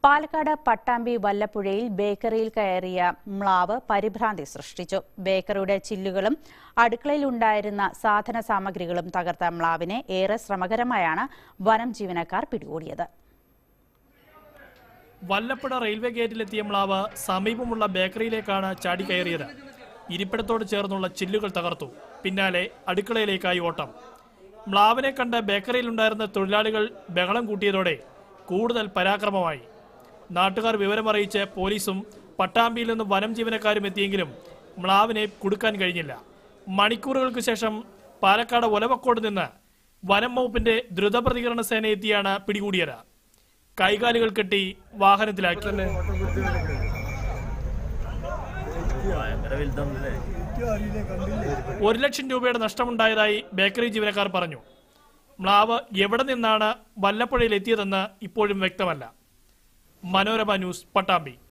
പാലക്കാട് പട്ടാമ്പി വല്ലപ്പുഴയിൽ ബേക്കറിയിൽ കയറിയ മ്ലാവ് പരിഭ്രാന്തി സൃഷ്ടിച്ചു ബേക്കറിയുടെ ചില്ലുകളും അടുക്കളയിലുണ്ടായിരുന്ന സാധന സാമഗ്രികളും തകർത്ത മ്ലാവിനെ ഏറെ ശ്രമകരമായാണ് വനം ജീവനക്കാർ പിടികൂടിയത് വല്ലപ്പുഴ റെയിൽവേ ഗേറ്റിലെത്തിയ മ്ലാവ് സമീപമുള്ള ബേക്കറിയിലേക്കാണ് ചാടിക്കയറിയത് ഇരിപ്പിടത്തോട് ചേർന്നുള്ള ചില്ലുകൾ തകർത്തു പിന്നാലെ അടുക്കളയിലേക്കായി ഓട്ടം മ്ലാവിനെ കണ്ട് ബേക്കറിയിലുണ്ടായിരുന്ന തൊഴിലാളികൾ ബഹളം കൂട്ടിയതോടെ കൂടുതൽ പരാക്രമമായി നാട്ടുകാർ വിവരമറിയിച്ച് പോലീസും പട്ടാമ്പിയിൽ നിന്ന് വനം ജീവനക്കാരും എത്തിയെങ്കിലും മ്ലാവിനെ കുടുക്കാൻ കഴിഞ്ഞില്ല മണിക്കൂറുകൾക്ക് ശേഷം പാലക്കാട് ഒലവക്കോട് നിന്ന് വനം വകുപ്പിന്റെ ദ്രുതപ്രതികരണ സേന എത്തിയാണ് പിടികൂടിയത് കൈകാലുകൾ കെട്ടി വാഹനത്തിലാക്കി ഒരു ലക്ഷം രൂപയുടെ നഷ്ടമുണ്ടായതായി ബേക്കറി ജീവനക്കാർ പറഞ്ഞു മ്ലാവ് എവിടെ നിന്നാണ് വല്ലപ്പുഴയിൽ എത്തിയതെന്ന് ഇപ്പോഴും വ്യക്തമല്ല മനോരമ ന്യൂസ് പട്ടാമ്പി